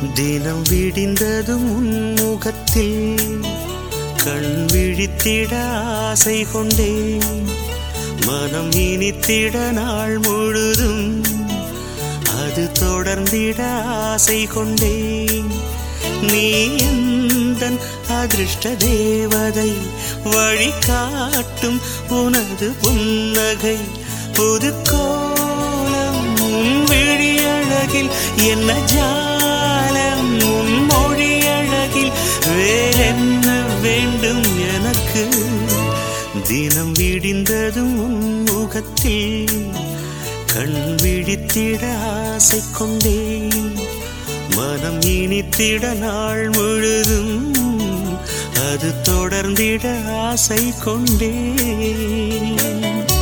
தினம் விடிந்ததும் உன் முகத்தில் கண் விழித்திட ஆசை கொண்டேன் மனம் இனித்திட நாள் முழுதும் அது தொடர்ந்திட ஆசை கொண்டேன் நீ எந்தன் அதிர்ஷ்ட தேவதை வழிகாட்டும் உனது புன்னகை புது கோலம் உன் விழியழகில் என்ன ஜாலம் உன் மொழி அழகில் வேறென்ன வேண்டும் எனக்கு தினம் விடிந்ததும் உன் முகத்தில் கண் விழித்திட ஆசை கொண்டேன் மனம் இனித்திட நாள் முழுதும் அது தொடர்ந்திட ஆசை கொண்டேன்